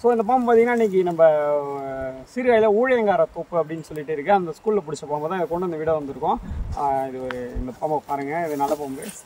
so இந்த பாம்பு பார்த்தீங்கன்னா இன்னைக்கு நம்ம சீர்காழியில் ஊழியங்கார தோப்பு அப்படின்னு சொல்லிட்டு இருக்கு அந்த ஸ்கூலில் பிடிச்ச பாம்பு தான் இதை கொண்டு வந்து விட வந்திருக்கோம் ஆஹ் இது ஒரு இந்த பாம்பை பாருங்கள் இது நல்ல பாம்பு ஸோ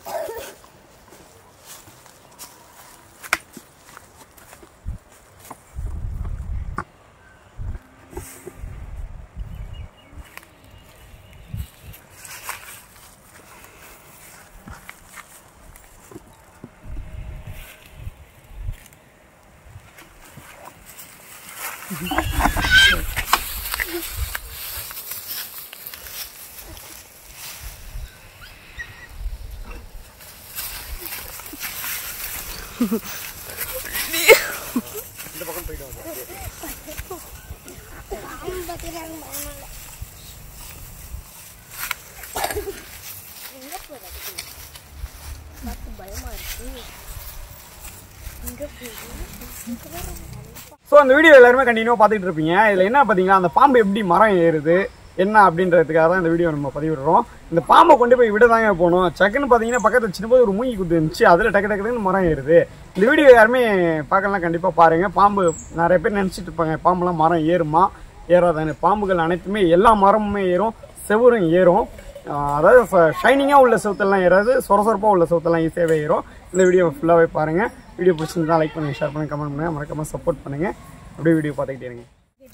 ஸோ அந்த வீடியோ எல்லாருமே கண்டினியூவாக பார்த்துட்டு இருப்பீங்க இதில் என்ன பார்த்தீங்கன்னா அந்த பாம்பு எப்படி மரம் ஏறுது என்ன அப்படின்றதுக்காக தான் இந்த வீடியோ நம்ம பதிவிடுறோம் இந்த பாம்பை கொண்டு போய் விட தாங்க போகணும் சக்குன்னு பார்த்தீங்கன்னா பக்கத்தில் சின்னபோது ஒரு மூங்கி குத்து இருந்துச்சு அதில் டக்கு டக்குன்னு மரம் ஏறுது இந்த வீடியோ யாருமே பார்க்கலாம் கண்டிப்பாக பாருங்கள் பாம்பு நிறைய பேர் நினச்சிட்டு இருப்பாங்க பாம்புலாம் மரம் ஏறுமா ஏறாதானே பாம்புகள் அனைத்துமே எல்லா மரமுமே ஏறும் செவரும் ஏறும் ஆஹ் அதாவது ஷைனிங்காக உள்ள செவத்தெல்லாம் ஏறாது சொரசொரப்பாக உள்ள செவத்தெல்லாம் ஈஸியாகவே ஏறும் இந்த வீடியோ ஃபுல்லாகவே பாருங்கள் வீடியோ பிடிச்சிருந்தா லைக் பண்ணுங்கள் ஷேர் பண்ணுங்கள் கமெண்ட் பண்ணுங்கள் மறக்காமல் சப்போர்ட் பண்ணுங்கள் அப்படியே வீடியோ பார்த்துக்கிட்டே இருங்க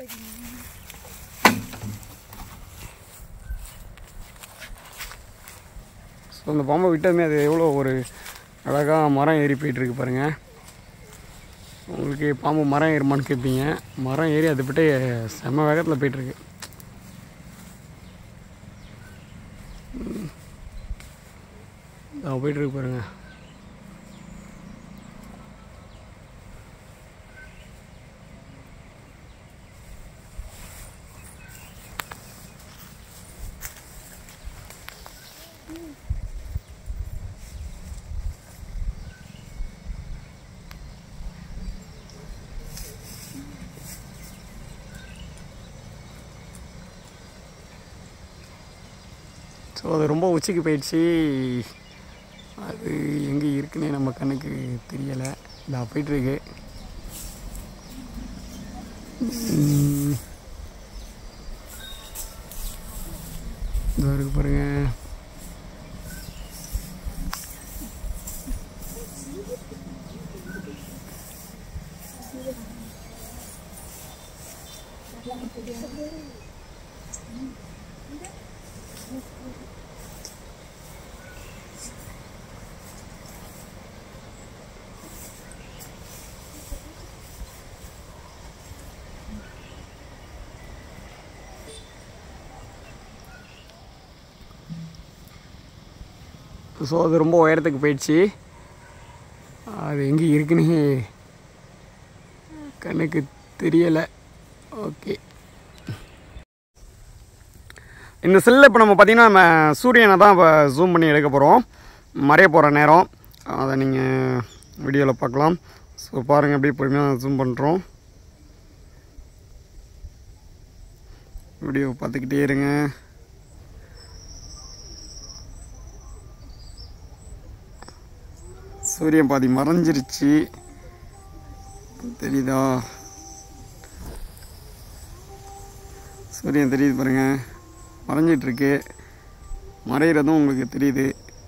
ஸோ அந்த பாம்பை விட்டதுமே அது எவ்வளோ ஒரு அழகாக மரம் ஏறி போயிட்டுருக்கு பாருங்கள் உங்களுக்கு பாம்பு மரம் ஏறுமான்னு கேட்பீங்க மரம் ஏறி அது விட்டு செம வேகத்தில் போயிட்டுருக்கு போயிட்டு இருக்கு பாருங்க ஸோ அது ரொம்ப உச்சிக்கு போயிடுச்சு அது எங்கே இருக்குன்னே நம்ம கண்ணுக்கு தெரியலை நான் போயிட்டுருக்கு இதோ இருக்கு பாருங்க ஸோ அது ரொம்ப உயரத்துக்கு போயிடுச்சு அது எங்கே இருக்குன்னு கண்ணுக்கு தெரியலை ஓகே இந்த செல்லில் இப்போ நம்ம பார்த்திங்கன்னா நம்ம சூரியனை தான் இப்போ ஜூம் பண்ணி எடுக்க போகிறோம் மறைய போகிற நேரம் அதை நீங்கள் வீடியோவில் பார்க்கலாம் ஸோ பாருங்கள் அப்படியே பொறுமையாக ஜூம் பண்ணுறோம் வீடியோ பார்த்துக்கிட்டே இருங்க சூரியன் பாதி மறைஞ்சிருச்சு தெரியுதா சூரியன் தெரியுது பாருங்க மறைஞ்சிட்ருக்கு மறைகிறதும் உங்களுக்கு தெரியுது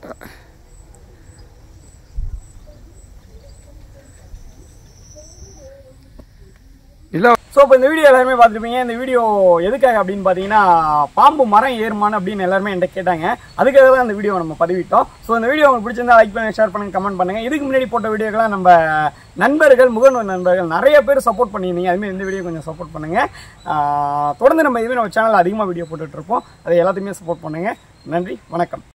இல்லை ஸோ இப்போ இந்த வீடியோ எல்லாருமே பார்த்துருப்பீங்க இந்த வீடியோ எதுக்காக அப்படின்னு பார்த்தீங்கன்னா பாம்பு மரம் ஏறுமான்னு அப்படின்னு எல்லாருமே என்கிட்ட கேட்டாங்க அதுக்காக தான் இந்த வீடியோ நம்ம பதிவிட்டோம் ஸோ இந்த வீடியோ உங்களுக்கு பிடிச்சிருந்தா லைக் பண்ணுங்க ஷேர் பண்ணுங்க கமெண்ட் பண்ணுங்க இதுக்கு முன்னாடி போட்ட வீடியோக்கெல்லாம் நம்ம நண்பர்கள் முகநூல் நண்பர்கள் நிறைய பேர் சப்போர்ட் பண்ணியிருந்தீங்க அதுமாதிரி இந்த வீடியோ கொஞ்சம் சப்போர்ட் பண்ணுங்க ஆஹ் தொடர்ந்து நம்ம இதுவே நம்ம சேனல் அதிகமாக வீடியோ போட்டுட்டு இருப்போம் அதை எல்லாத்தையுமே சப்போர்ட் பண்ணுங்க நன்றி வணக்கம்